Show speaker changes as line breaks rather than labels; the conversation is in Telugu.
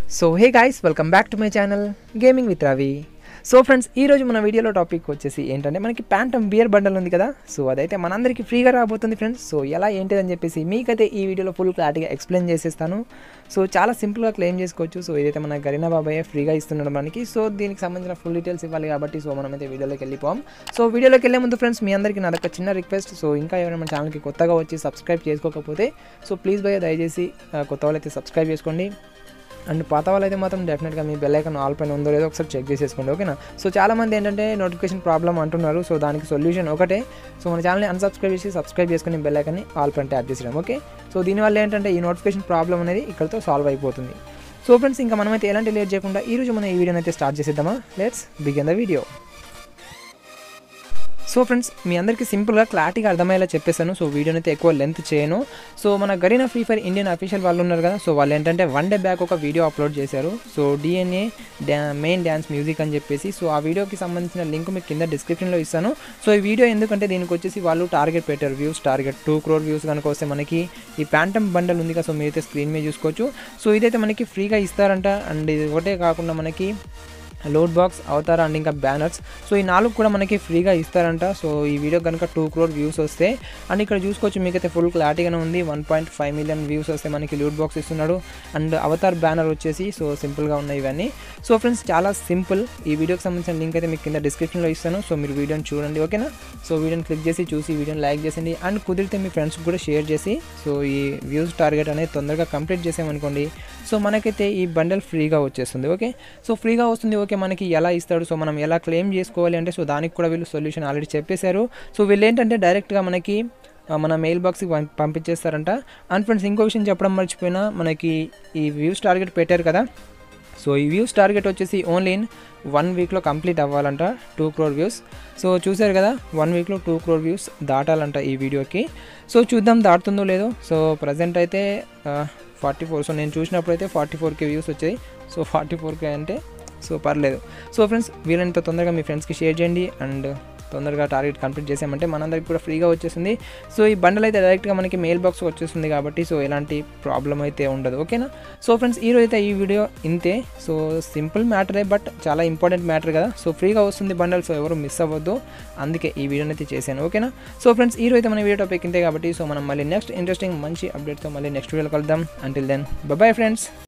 so hey guys welcome back to my channel gaming with Ravi so friends ఈ రోజు మన వీడియోలో టాపిక్ వచ్చేసి ఏంటంటే మనకి ప్యాంటమ్ బియర్ బండల్ ఉంది కదా సో అదైతే మనందరికీ ఫ్రీగా రాబోతుంది ఫ్రెండ్స్ సో ఎలా ఏంటిదని చెప్పేసి మీకైతే ఈ వీడియోలో ఫుల్ క్లారిటీగా ఎక్స్ప్లెయిన్ చేసేస్తాను సో చాలా సింపుల్గా క్లెయిమ్ చేసుకోవచ్చు సో ఇదైతే మన గరీనా బాబాయ్ ఫ్రీగా ఇస్తున్నాడు మనకి సో దీనికి సంబంధించిన ఫుల్ డీటెయిల్స్ ఇవ్వాలి కాబట్టి సో మనమైతే వీడియోలోకి వెళ్ళిపోం సో వీడియోలోకి వెళ్ళే ముందు ఫ్రెండ్స్ మీ అందరికీ నాదొక చిన్న రిక్వెస్ట్ సో ఇంకా ఎవరైనా మన ఛానల్కి కొత్తగా వచ్చి సబ్స్క్రైబ్ చేసుకోకపోతే సో ప్లీజ్ భయ్య దయచేసి ఆ, కొత్త వాళ్ళైతే సబ్స్క్రైబ్ చేసుకోండి అండ్ పాత వాళ్ళైతే మాత్రం డెఫినెట్గా మీ బెల్ ఐకాన్ ఆల్ పైన ఉందో లేదో ఒకసారి చెక్ చేసేసుకోండి ఓకేనా సో చాలా మంది ఏంటంటే నోటిఫికేషన్ ప్రాబ్లం అంటున్నారు సో దానికి సొల్యూషన్ ఒకటే సో మన ఛానల్ని అన్సబ్స్క్రైబ్ చేసి సబ్స్క్రైబ్ చేసుకుని బెల్ ఐకాన్ని ఆల్ పైన ట్యాప్ చేసేయడం ఓకే సో దీనివల్ల ఏంటంటే ఈ నోటిఫికేషన్ ప్రాబ్లం అనేది ఇక్కడతో సాల్వ్ అయిపోతుంది సో ఫ్రెండ్స్ ఇంకా మనమైతే ఎలాంటి లేట్ చేయకుండా ఈ రోజు మనం ఈ వీడియోని అయితే స్టార్ట్ చేసేద్దామా let's begin the video so friends మీ అందరికీ సింపుల్గా క్లారిటీగా అర్థమయ్యేలా చెప్పేశాను సో వీడియోని అయితే ఎక్కువ లెంత్ చేయను సో మన Garena free fire Indian official వాళ్ళు ఉన్నారు కదా సో వాళ్ళు ఏంటంటే వన్ డే బ్యాక్ ఒక వీడియో అప్లోడ్ చేశారు సో డిఎన్ఏ డ్యా మెయిన్ డ్యాన్స్ మ్యూజిక్ అని చెప్పేసి సో ఆ వీడియోకి సంబంధించిన లింక్ మీకు కింద డిస్క్రిప్షన్లో ఇస్తాను సో ఈ వీడియో ఎందుకంటే దీనికి వచ్చేసి వాళ్ళు టార్గెట్ పెట్టారు views target two crore views కనుక వస్తే మనకి ఈ ప్యాంటమ్ బండల్ ఉంది కదా సో మీరైతే స్క్రీన్ మీద చూసుకోవచ్చు సో ఇదైతే మనకి ఫ్రీగా ఇస్తారంట అండ్ ఇది ఒకటే కాకుండా మనకి లోడ్ బాక్స్ అవతార అండ్ ఇంకా బ్యానర్స్ సో ఈ నాలుగు కూడా మనకి ఫ్రీగా ఇస్తారంట సో ఈ వీడియో కనుక టూ క్రోర్ వ్యూస్ వస్తే అండ్ ఇక్కడ చూసుకోవచ్చు మీకైతే ఫుల్ క్లారిటీగానే ఉంది one point five million views వస్తే మనకి లూట్ బాక్స్ ఇస్తున్నాడు అండ్ అవతార్ బ్యానర్ వచ్చేసి సో సింపుల్గా ఉన్నాయి ఇవన్నీ సో ఫ్రెండ్స్ చాలా సింపుల్ ఈ వీడియోకి సంబంధించిన లింక్ అయితే మీకు కింద డిస్క్రిప్షన్లో ఇస్తాను సో మీరు వీడియోని చూడండి ఓకేనా సో వీడియోని క్లిక్ చేసి చూసి వీడియోని లైక్ చేయండి అండ్ కుదిరితే మీ ఫ్రెండ్స్కి కూడా షేర్ చేసి సో ఈ వ్యూస్ టార్గెట్ అనేది తొందరగా కంప్లీట్ చేసామనుకోండి సో మనకైతే ఈ బండల్ ఫ్రీగా వచ్చేస్తుంది ఓకే సో ఫ్రీగా వస్తుంది ఓకే మనకి ఎలా ఇస్తాడు సో మనం ఎలా క్లెయిమ్ చేసుకోవాలి అంటే సో దానికి కూడా వీళ్ళు సొల్యూషన్ ఆల్రెడీ చెప్పేశారు సో వీళ్ళు ఏంటంటే డైరెక్ట్గా మనకి ఆ, మన మెయిల్ బాక్స్కి పం- పంపించేస్తారంట అండ్ ఫ్రెండ్స్ ఇంకో విషయం చెప్పడం మర్చిపోయినా మనకి ఈ వ్యూస్ టార్గెట్ పెట్టారు కదా సో ఈ వ్యూస్ టార్గెట్ వచ్చేసి ఓన్లీ ఇన్ వన్ వీక్లో కంప్లీట్ అవ్వాలంట టూ క్రోర్ వ్యూస్ సో చూశారు కదా వన్ వీక్లో టూ క్రోర్ వ్యూస్ దాటాలంట ఈ వీడియోకి సో చూద్దాం దాటుతుందో లేదో సో ప్రజెంట్ అయితే ఫార్టీ ఫోర్ సో నేను చూసినప్పుడు అయితే ఫార్టీ ఫోర్కి వ్యూస్ వచ్చాయి సో ఫార్టీ ఫోర్కి అంటే సో పర్లేదు సో ఫ్రెండ్స్ వీలైనంత తొందరగా మీ ఫ్రెండ్స్కి షేర్ చేయండి అండ్ తొందరగా టార్గెట్ కంప్లీట్ చేసామంటే మనందరికి కూడా ఫ్రీగా వచ్చేస్తుంది సో ఈ బండల్ అయితే డైరెక్ట్గా మనకి మెయిల్ బాక్స్ వచ్చేస్తుంది కాబట్టి సో ఎలాంటి ప్రాబ్లం అయితే ఉండదు ఓకేనా సో ఫ్రెండ్స్ ఈ రోజు అయితే ఈ వీడియో ఇంతే సో సింపుల్ మ్యాటరే బట్ చాలా ఇంపార్టెంట్ మ్యాటర్ కదా సో ఫ్రీగా వస్తుంది బండల్ సో ఎవరు మిస్ అవ్వద్దు అందుకే ఈ వీడియోని అయితే చేశాను ఓకేనా సో ఫ్రెండ్స్ ఈ రోజు అయితే మన వీడియో టాపిక్ ఇంతే కాబట్టి సో మనం మళ్ళీ నెక్స్ట్ ఇంట్రెస్టింగ్ మంచి అప్డేట్తో మళ్ళీ నెక్స్ట్ వీడియోలో కలుద్దాం అంటిల్ దెన్ బాయ్ ఫ్రెండ్స్